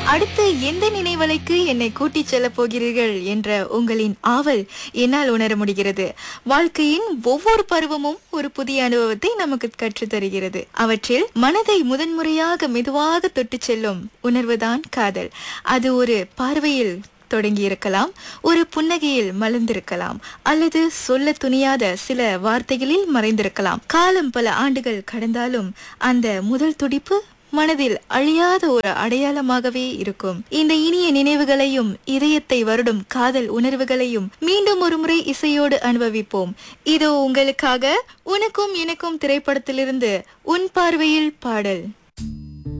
அடுத்து எந்த நினைவலைக்கு என்னை கூட்டிச் செல்ல போகிறீர்கள் என்ற உங்களின் ஆவல் என்னால் உணர முடிகிறது வாழ்க்கையின் ஒவ்வொரு பருவமும் ஒரு புதிய அனுபவத்தை நமக்கு கற்றுத் தருகிறது அவற்றில் மனதை முதன்முறையாக மெதுவாக தொட்டுச் செல்லும் உணர்வுதான் காதல் அது ஒரு பார்வையில் தொடங்கி இருக்கலாம் ஒரு புன்னகையில் மலர்ந்திருக்கலாம் அல்லது சொல்ல துணியாத சில வார்த்தைகளில் மறைந்திருக்கலாம் காலம் பல ஆண்டுகள் கடந்தாலும் அந்த முதல் துடிப்பு மனதில் அழியாத ஒரு அடையாளமாகவே இருக்கும் இந்த இனிய நினைவுகளையும் இதயத்தை வருடும் காதல் உணர்வுகளையும் மீண்டும் ஒரு முறை இசையோடு அனுபவிப்போம் இதோ உங்களுக்காக உனக்கும் எனக்கும் திரைப்படத்திலிருந்து உன் பார்வையில் பாடல்